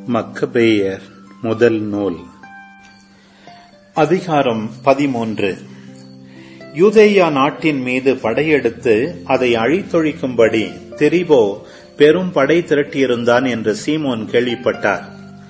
மக்கபேயர் முதல் நூல் அதிகாரம் பதிமூன்று யூதேயா நாட்டின் மீது படையெடுத்து அதை அழித்தொழிக்கும்படி திரிபோ பெரும் படை திரட்டியிருந்தான் என்று சீமோன் கேள்விப்பட்டார்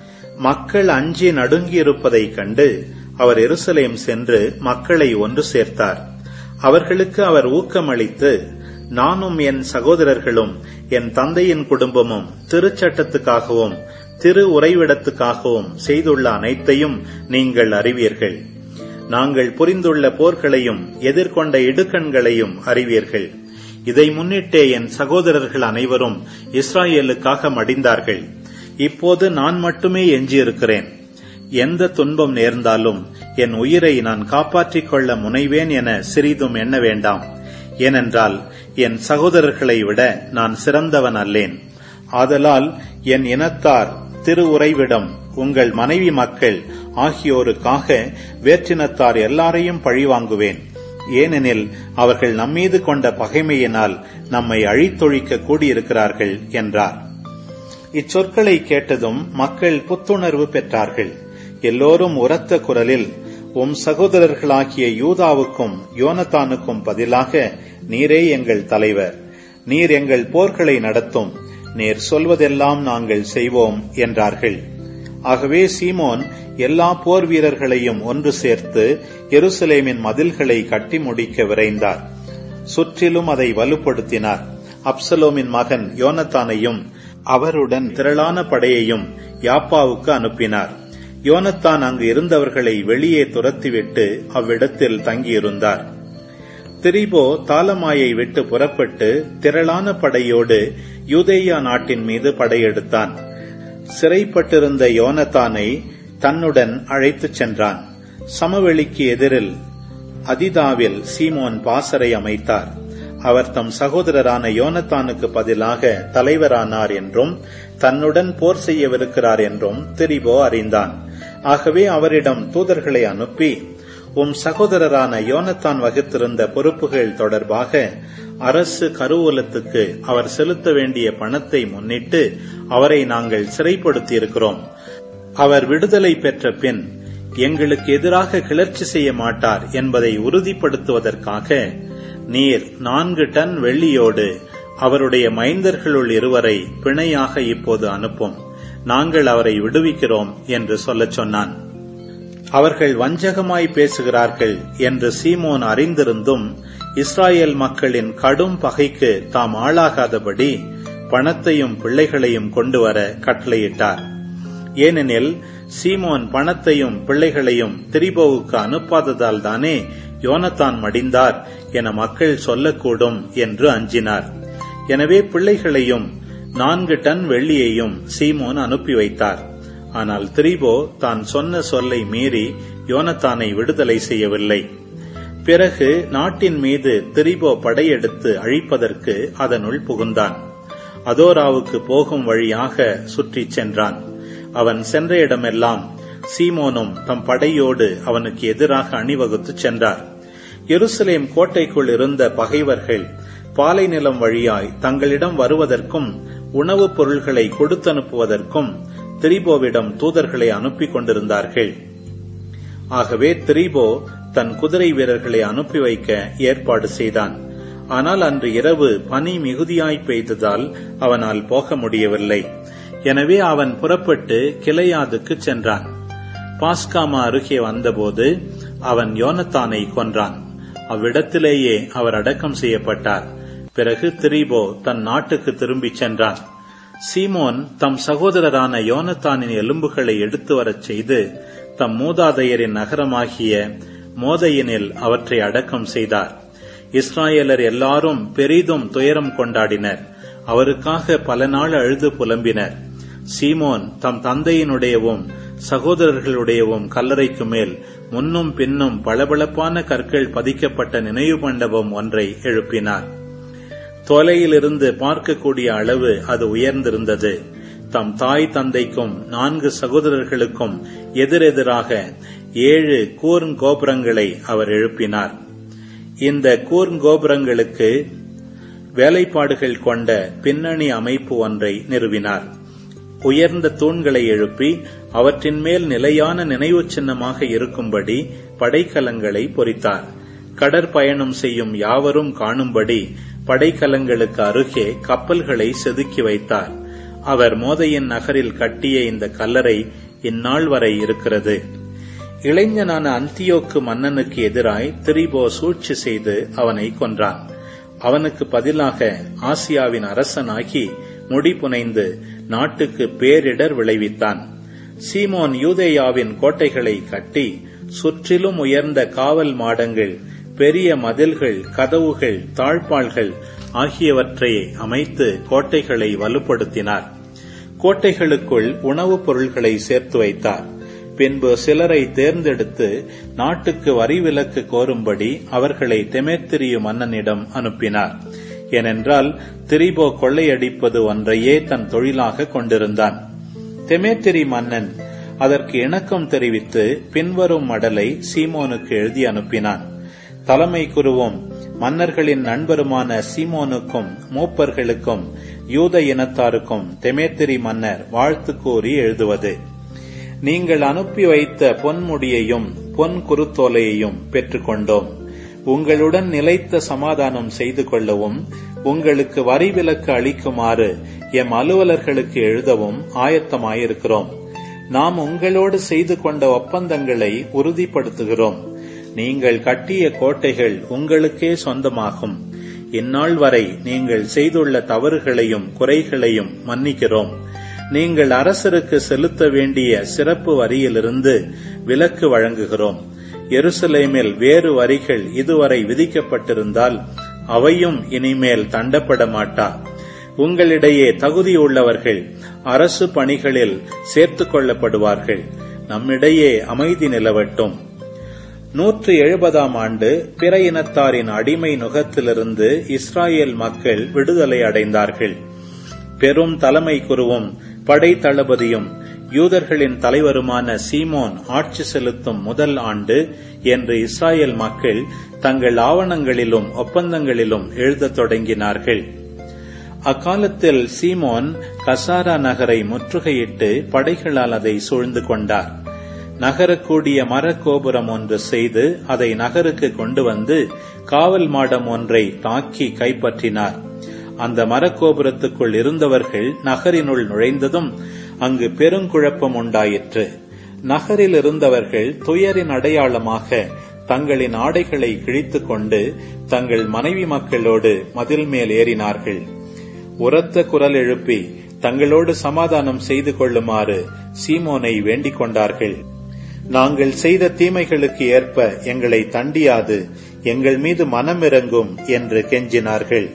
மக்கள் அஞ்சி நடுங்கியிருப்பதைக் கண்டு அவர் எருசலேம் சென்று மக்களை ஒன்று சேர்த்தார் அவர்களுக்கு அவர் ஊக்கமளித்து நானும் என் சகோதரர்களும் என் தந்தையின் குடும்பமும் திருச்சட்டத்துக்காகவும் திரு உறைவிடத்துக்காகவும் செய்துள்ள அனைத்தையும் நீங்கள் அறிவீர்கள் நாங்கள் புரிந்துள்ள போர்களையும் எதிர்கொண்ட இடுக்கண்களையும் அறிவீர்கள் இதை முன்னிட்டே என் சகோதரர்கள் அனைவரும் இஸ்ராயேலுக்காக மடிந்தார்கள் இப்போது நான் மட்டுமே எஞ்சியிருக்கிறேன் எந்த துன்பம் நேர்ந்தாலும் என் உயிரை நான் காப்பாற்றிக் கொள்ள முனைவேன் என சிறிதும் எண்ண வேண்டாம் ஏனென்றால் என் சகோதரர்களை விட நான் சிறந்தவன் அல்லேன் ஆதலால் என் இனத்தார் திரு உறைவிடம் உங்கள் மனைவி மக்கள் ஆகியோருக்காக வேற்றினத்தார் எல்லாரையும் பழிவாங்குவேன் ஏனெனில் அவர்கள் நம்மீது கொண்ட பகைமையினால் நம்மை அழித்தொழிக்க கூடியிருக்கிறார்கள் என்றார் இச்சொற்களை கேட்டதும் மக்கள் புத்துணர்வு பெற்றார்கள் எல்லோரும் உரத்த குரலில் உம் சகோதரர்களாகிய யூதாவுக்கும் யோனத்தானுக்கும் பதிலாக நீரே எங்கள் தலைவர் நீர் எங்கள் போர்களை நடத்தும் நீர் சொல்வதெல்லாம் நாங்கள் செய்வோம் என்றார்கள் ஆகவே சீமோன் எல்லா போர் வீரர்களையும் ஒன்று சேர்த்து எருசலேமின் மதில்களை கட்டி முடிக்க விரைந்தார் சுற்றிலும் அதை வலுப்படுத்தினார் அப்சலோமின் மகன் யோனத்தானையும் அவருடன் திரளான படையையும் யாப்பாவுக்கு அனுப்பினார் யோனத்தான் அங்கு இருந்தவர்களை வெளியே துரத்திவிட்டு அவ்விடத்தில் தங்கியிருந்தார் திரிபோ தாலமாயை விட்டு புறப்பட்டு திரளான படையோடு யூதேயா நாட்டின் மீது படையெடுத்தான் சிறைப்பட்டிருந்த யோனத்தானை தன்னுடன் அழைத்துச் சென்றான் சமவெளிக்கு எதிரில் அதிதாவில் சீமோன் பாசறை அமைத்தார் அவர் தம் சகோதரரான யோனத்தானுக்கு பதிலாக தலைவரானார் என்றும் தன்னுடன் போர் செய்யவிருக்கிறார் என்றும் திரிபோ அறிந்தான் ஆகவே அவரிடம் தூதர்களை அனுப்பி உம் சகோதரரான யோனத்தான் வகித்திருந்த பொறுப்புகள் தொடர்பாக அரசு கருவூலத்துக்கு அவர் செலுத்த வேண்டிய பணத்தை முன்னிட்டு அவரை நாங்கள் சிறைப்படுத்தியிருக்கிறோம் அவர் விடுதலை பெற்ற பின் எங்களுக்கு எதிராக கிளர்ச்சி செய்ய மாட்டார் என்பதை உறுதிப்படுத்துவதற்காக நீர் நான்கு டன் வெள்ளியோடு அவருடைய மைந்தர்களுள் இருவரை பிணையாக இப்போது அனுப்பும் நாங்கள் அவரை விடுவிக்கிறோம் என்று சொல்லச் சொன்னான் அவர்கள் வஞ்சகமாய் பேசுகிறார்கள் என்று சீமோன் அறிந்திருந்தும் இஸ்ராயேல் மக்களின் கடும் பகைக்கு தாம் ஆளாகாதபடி பணத்தையும் பிள்ளைகளையும் கொண்டு வர கட்டளையிட்டார் ஏனெனில் சீமோன் பணத்தையும் பிள்ளைகளையும் திரிபோவுக்கு அனுப்பாததால் தானே யோனத்தான் மடிந்தார் என மக்கள் சொல்லக்கூடும் என்று அஞ்சினார் எனவே பிள்ளைகளையும் நான்கு டன் வெள்ளியையும் சீமோன் அனுப்பி வைத்தார் ஆனால் திரிபோ தான் சொன்ன சொல்லை மீறி யோனத்தானை விடுதலை செய்யவில்லை பிறகு நாட்டின் மீது திரிபோ படையெடுத்து அழிப்பதற்கு அதனுள் புகுந்தான் அதோராவுக்கு போகும் வழியாக சுற்றிச் சென்றான் அவன் சென்ற இடமெல்லாம் சீமோனும் தம் படையோடு அவனுக்கு எதிராக அணிவகுத்து சென்றார் எருசலேம் கோட்டைக்குள் இருந்த பகைவர்கள் பாலை நிலம் வழியாய் தங்களிடம் வருவதற்கும் உணவுப் பொருள்களை கொடுத்தனுப்புவதற்கும் திரிபோவிடம் தூதர்களை அனுப்பி கொண்டிருந்தார்கள் ஆகவே திரிபோ தன் குதிரை வீரர்களை அனுப்பி வைக்க ஏற்பாடு செய்தான் ஆனால் அன்று இரவு பனி மிகுதியாய் பெய்ததால் அவனால் போக முடியவில்லை எனவே அவன் புறப்பட்டு கிளையாதுக்கு சென்றான் பாஸ்காமா அருகே வந்தபோது அவன் யோனத்தானை கொன்றான் அவ்விடத்திலேயே அவர் அடக்கம் செய்யப்பட்டார் பிறகு திரிபோ தன் நாட்டுக்கு திரும்பிச் சென்றான் சீமோன் தம் சகோதரரான யோனத்தானின் எலும்புகளை எடுத்து வரச் செய்து தம் மூதாதையரின் நகரமாகிய மோதையினில் அவற்றை அடக்கம் செய்தார் இஸ்ராயலர் எல்லாரும் பெரிதும் துயரம் கொண்டாடினர் அவருக்காக பல நாள் அழுது புலம்பினர் சீமோன் தம் தந்தையினுடையவும் சகோதரர்களுடையவும் கல்லறைக்கு மேல் முன்னும் பின்னும் பளபளப்பான கற்கள் பதிக்கப்பட்ட நினைவு மண்டபம் ஒன்றை எழுப்பினார் தொலையிலிருந்து பார்க்கக்கூடிய அளவு அது உயர்ந்திருந்தது தம் தாய் தந்தைக்கும் நான்கு சகோதரர்களுக்கும் எதிரெதிராக ஏழு கூர்ன் கோபுரங்களை அவர் எழுப்பினார் இந்த கூர்ன் கோபுரங்களுக்கு வேலைப்பாடுகள் கொண்ட பின்னணி அமைப்பு ஒன்றை நிறுவினார் உயர்ந்த தூண்களை எழுப்பி அவற்றின் மேல் நிலையான நினைவு சின்னமாக இருக்கும்படி படைக்கலங்களை பொறித்தார் கடற்பயணம் செய்யும் யாவரும் காணும்படி படைக்கலங்களுக்கு அருகே கப்பல்களை செதுக்கி வைத்தார் அவர் மோதையின் நகரில் கட்டிய இந்த கல்லறை இந்நாள் வரை இருக்கிறது இளைஞனான அந்தியோக்கு மன்னனுக்கு எதிராய் திரிபோ சூழ்ச்சி செய்து அவனை கொன்றான் அவனுக்கு பதிலாக ஆசியாவின் அரசனாகி முடி புனைந்து நாட்டுக்கு பேரிடர் விளைவித்தான் சீமோன் யூதேயாவின் கோட்டைகளை கட்டி சுற்றிலும் உயர்ந்த காவல் மாடங்கள் பெரிய மதில்கள் கதவுகள் தாழ்பாள்கள் ஆகியவற்றை அமைத்து கோட்டைகளை வலுப்படுத்தினார் கோட்டைகளுக்குள் உணவுப் பொருள்களை சேர்த்து வைத்தார் பின்பு சிலரை தேர்ந்தெடுத்து நாட்டுக்கு வரி விலக்கு கோரும்படி அவர்களை தெமேத்திரியு மன்னனிடம் அனுப்பினார் ஏனென்றால் திரிபோ கொள்ளையடிப்பது ஒன்றையே தன் தொழிலாக கொண்டிருந்தான் தெமேத்திரி மன்னன் அதற்கு இணக்கம் தெரிவித்து பின்வரும் மடலை சீமோனுக்கு எழுதி அனுப்பினான் தலைமை குருவும் மன்னர்களின் நண்பருமான சீமோனுக்கும் மூப்பர்களுக்கும் யூத இனத்தாருக்கும் தெமேத்திரி மன்னர் வாழ்த்து கூறி எழுதுவது நீங்கள் அனுப்பி வைத்த பொன்முடியையும் பொன் குருத்தோலையையும் பெற்றுக்கொண்டோம் உங்களுடன் நிலைத்த சமாதானம் செய்து கொள்ளவும் உங்களுக்கு வரி விலக்கு அளிக்குமாறு எம் அலுவலர்களுக்கு எழுதவும் ஆயத்தமாயிருக்கிறோம் நாம் உங்களோடு செய்து கொண்ட ஒப்பந்தங்களை உறுதிப்படுத்துகிறோம் நீங்கள் கட்டிய கோட்டைகள் உங்களுக்கே சொந்தமாகும் இந்நாள் வரை நீங்கள் செய்துள்ள தவறுகளையும் குறைகளையும் மன்னிக்கிறோம் நீங்கள் அரசருக்கு செலுத்த வேண்டிய சிறப்பு வரியிலிருந்து விலக்கு வழங்குகிறோம் எருசலேமில் வேறு வரிகள் இதுவரை விதிக்கப்பட்டிருந்தால் அவையும் இனிமேல் தண்டப்பட மாட்டா உங்களிடையே தகுதியுள்ளவர்கள் அரசு பணிகளில் சேர்த்துக் கொள்ளப்படுவார்கள் நம்மிடையே அமைதி நிலவட்டும் நூற்று எழுபதாம் ஆண்டு பிற இனத்தாரின் அடிமை நுகத்திலிருந்து இஸ்ராயேல் மக்கள் விடுதலை அடைந்தார்கள் பெரும் தலைமை குருவும் படை தளபதியும் யூதர்களின் தலைவருமான சீமோன் ஆட்சி செலுத்தும் முதல் ஆண்டு என்று இஸ்ராயேல் மக்கள் தங்கள் ஆவணங்களிலும் ஒப்பந்தங்களிலும் எழுதத் தொடங்கினார்கள் அக்காலத்தில் சீமோன் கசாரா நகரை முற்றுகையிட்டு படைகளால் அதை சூழ்ந்து கொண்டார் நகரக்கூடிய மரக்கோபுரம் ஒன்று செய்து அதை நகருக்கு கொண்டு வந்து காவல் மாடம் ஒன்றை தாக்கி கைப்பற்றினார் அந்த மரக்கோபுரத்துக்குள் இருந்தவர்கள் நகரினுள் நுழைந்ததும் அங்கு பெருங்குழப்பம் உண்டாயிற்று நகரில் இருந்தவர்கள் துயரின் அடையாளமாக தங்களின் ஆடைகளை கிழித்துக் கொண்டு தங்கள் மனைவி மக்களோடு மதில் மேல் ஏறினார்கள் உரத்த குரல் எழுப்பி தங்களோடு சமாதானம் செய்து கொள்ளுமாறு சீமோனை வேண்டிக் கொண்டார்கள் நாங்கள் செய்த தீமைகளுக்கு ஏற்ப எங்களை தண்டியாது எங்கள் மீது மனமிறங்கும் என்று கெஞ்சினார்கள்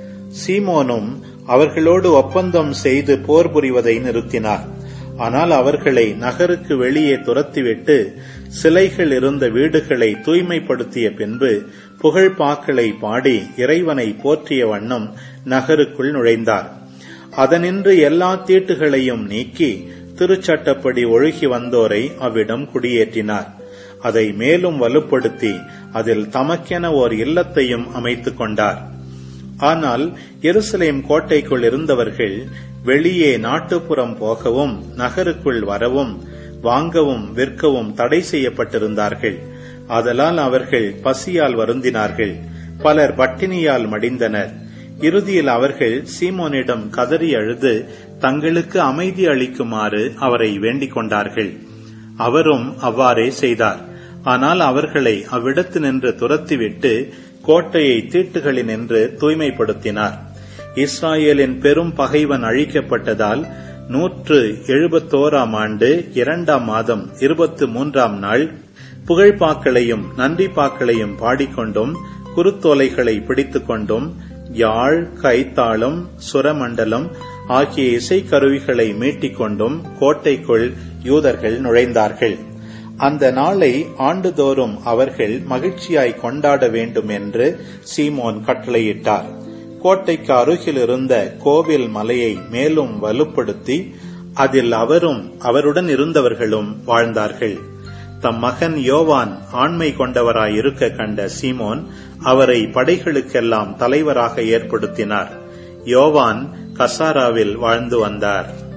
சீமோனும் அவர்களோடு ஒப்பந்தம் செய்து போர் புரிவதை நிறுத்தினார் ஆனால் அவர்களை நகருக்கு வெளியே துரத்திவிட்டு சிலைகள் இருந்த வீடுகளை தூய்மைப்படுத்திய பின்பு புகழ்பாக்களை பாடி இறைவனை போற்றிய வண்ணம் நகருக்குள் நுழைந்தார் அதனின்று எல்லா தீட்டுகளையும் நீக்கி திருச்சட்டப்படி ஒழுகி வந்தோரை அவ்விடம் குடியேற்றினார் அதை மேலும் வலுப்படுத்தி அதில் தமக்கென ஓர் இல்லத்தையும் அமைத்துக் கொண்டார் ஆனால் எருசலேம் கோட்டைக்குள் இருந்தவர்கள் வெளியே நாட்டுப்புறம் போகவும் நகருக்குள் வரவும் வாங்கவும் விற்கவும் தடை செய்யப்பட்டிருந்தார்கள் ஆதலால் அவர்கள் பசியால் வருந்தினார்கள் பலர் பட்டினியால் மடிந்தனர் இறுதியில் அவர்கள் சீமோனிடம் கதறி அழுது தங்களுக்கு அமைதி அளிக்குமாறு அவரை வேண்டிக் கொண்டார்கள் அவரும் அவ்வாறே செய்தார் ஆனால் அவர்களை அவ்விடத்தினின்று துரத்திவிட்டு கோட்டையை தீட்டுகளினின்று தூய்மைப்படுத்தினார் இஸ்ராயேலின் பெரும் பகைவன் அழிக்கப்பட்டதால் நூற்று எழுபத்தோராம் ஆண்டு இரண்டாம் மாதம் இருபத்தி மூன்றாம் நாள் புகழ்பாக்களையும் நன்றி பாக்களையும் பாடிக்கொண்டும் குருத்தோலைகளை பிடித்துக் கொண்டும் யாழ் கைத்தாளம் சுரமண்டலம் ஆகிய இசைக்கருவிகளை மீட்டிக் கொண்டும் கோட்டைக்குள் யூதர்கள் நுழைந்தார்கள் அந்த நாளை ஆண்டுதோறும் அவர்கள் மகிழ்ச்சியாய் கொண்டாட வேண்டும் என்று சீமோன் கட்டளையிட்டார் கோட்டைக்கு அருகில் இருந்த கோவில் மலையை மேலும் வலுப்படுத்தி அதில் அவரும் அவருடன் இருந்தவர்களும் வாழ்ந்தார்கள் தம் மகன் யோவான் ஆண்மை கொண்டவராய் இருக்க கண்ட சீமோன் அவரை படைகளுக்கெல்லாம் தலைவராக ஏற்படுத்தினார் யோவான் கசாராவில் வாழ்ந்து வந்தார்